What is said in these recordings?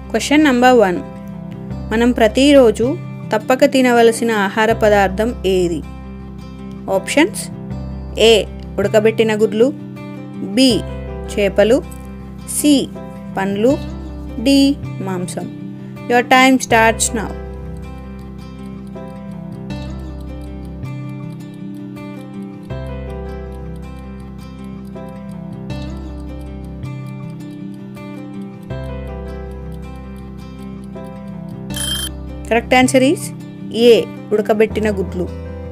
question number one మనం ప్రతిరోజు తప్పక తినవలసిన ఆహార పదార్థం ఏది ఆప్షన్స్ ఏ ఉడకబెట్టిన గుడ్లు బి చేపలు సి పండ్లు డి మాంసం your time starts now correct answer is A ఉడకబెట్టిన గుడ్లు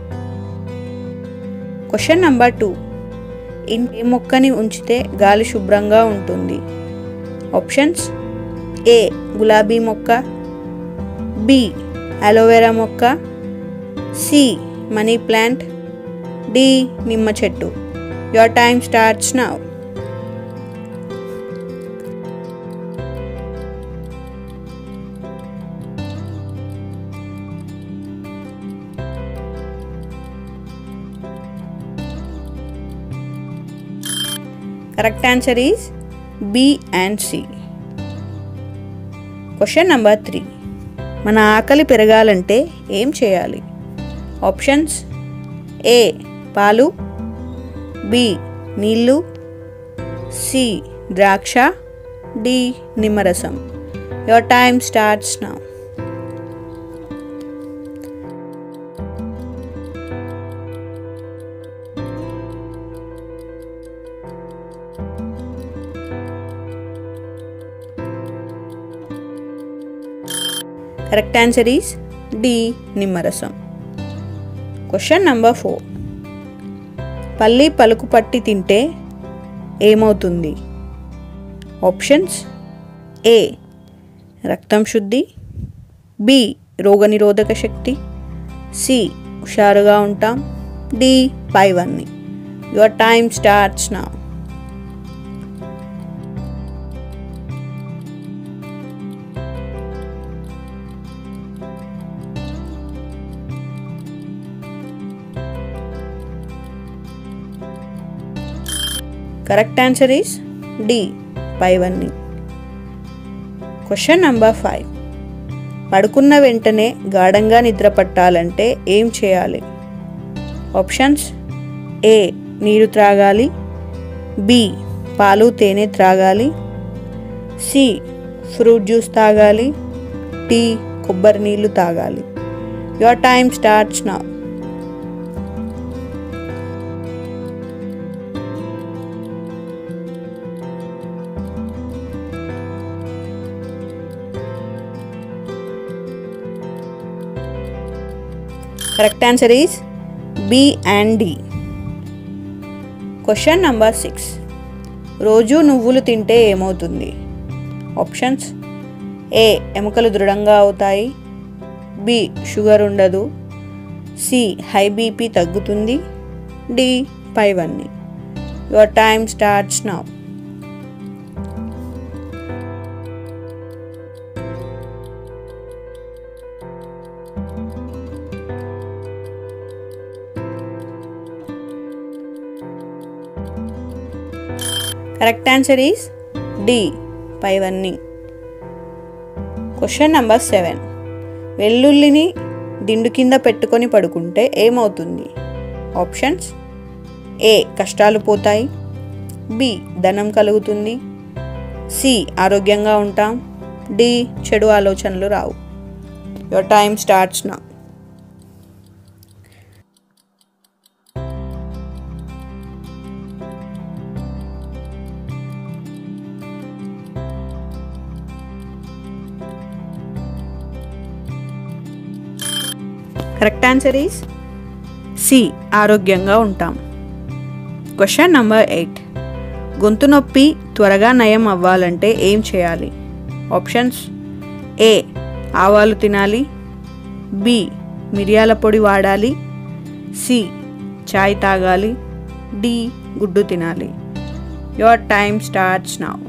క్వశ్చన్ నంబర్ టూ ఇన్ ఏ మొక్కని ఉంచితే గాలి శుభ్రంగా ఉంటుంది ఆప్షన్స్ ఏ గులాబీ మొక్క బి అలోవెరా మొక్క సి మనీ ప్లాంట్ డి నిమ్మ చెట్టు your time starts now correct answer is B and C question number three మన ఆకలి పెరగాలంటే ఏం చేయాలి ఆప్షన్స్ ఏ పాలు బి నీళ్ళు సి ద్రాక్ష డి నిమ్మరసం your time starts now correct answer is D నిమ్మరసం క్వశ్చన్ నంబర్ ఫోర్ పల్లి పలుకు పట్టి తింటే ఏమవుతుంది ఆప్షన్స్ ఏ రక్తం శుద్ధి బి రోగనిరోధక శక్తి సి హుషారుగా ఉంటాం డి పైవన్నీ your time starts now correct answer is D పైవన్నీ క్వశ్చన్ నంబర్ ఫైవ్ పడుకున్న వెంటనే గాఢంగా నిద్ర పట్టాలంటే ఏం చేయాలి ఆప్షన్స్ ఏ నీరు త్రాగాలి బి పాలు తేనె త్రాగాలి సి ఫ్రూట్ జ్యూస్ తాగాలి టీ కొబ్బరి నీళ్ళు తాగాలి your time starts now correct answer is B and D question number six రోజు నువ్వులు తింటే ఏమవుతుంది ఆప్షన్స్ ఏ ఎముకలు దృఢంగా అవుతాయి బి షుగర్ ఉండదు సి హై బీపీ తగ్గుతుంది డి పైవన్నీ your time starts now correct answer is D పైవన్నీ క్వశ్చన్ నెంబర్ సెవెన్ వెల్లుల్లిని దిండు కింద పెట్టుకొని పడుకుంటే ఏమవుతుంది ఆప్షన్స్ ఏ కష్టాలు పోతాయి బి ధనం కలుగుతుంది సి ఆరోగ్యంగా ఉంటాం డి చెడు ఆలోచనలు రావు your time starts now correct answer is C ఆరోగ్యంగా ఉంటాం క్వశ్చన్ నంబర్ ఎయిట్ గొంతు నొప్పి త్వరగా నయం అవ్వాలంటే ఏం చేయాలి ఆప్షన్స్ ఏ ఆవాలు తినాలి బి మిరియాల పొడి వాడాలి సి చాయ్ తాగాలి డి గుడ్డు తినాలి your time starts now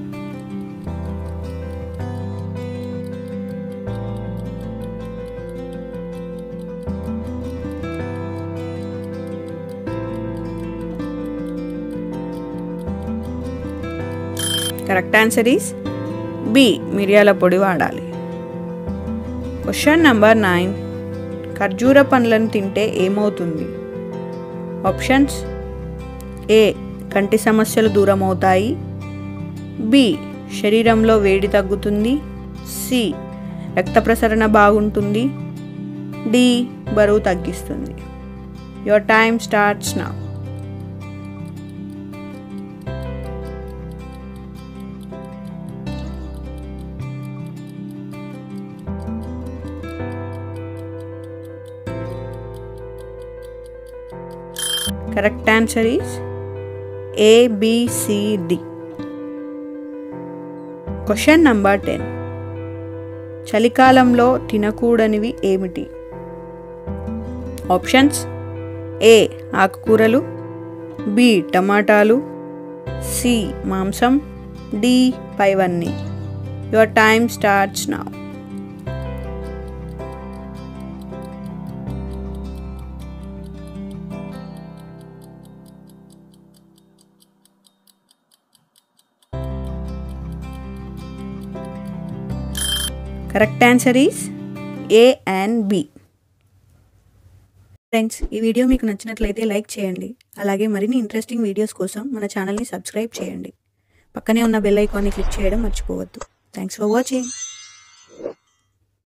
correct answer is B మిరియాల పొడి వాడాలి క్వశ్చన్ నంబర్ నైన్ ఖర్జూర పండ్లను తింటే ఏమవుతుంది ఆప్షన్స్ ఏ కంటి సమస్యలు దూరం అవుతాయి బి శరీరంలో వేడి తగ్గుతుంది సి రక్త ప్రసరణ బాగుంటుంది డి బరువు తగ్గిస్తుంది your time starts now correct answer is A B C D question number ten చలికాలంలో తినకూడనివి ఏమిటి ఆప్షన్స్ ఏ ఆకుకూరలు బి టమాటాలు సి మాంసం డి పైవన్నీ your time starts now correct answer is A and B friends ఈ వీడియో మీకు నచ్చినట్లయితే లైక్ చేయండి అలాగే మరిన్ని ఇంట్రెస్టింగ్ వీడియోస్ కోసం మన ఛానల్ని సబ్స్క్రైబ్ చేయండి పక్కనే ఉన్న బెల్ ఐకాన్ని క్లిక్ చేయడం మర్చిపోవద్దు థ్యాంక్స్ ఫర్ వాచింగ్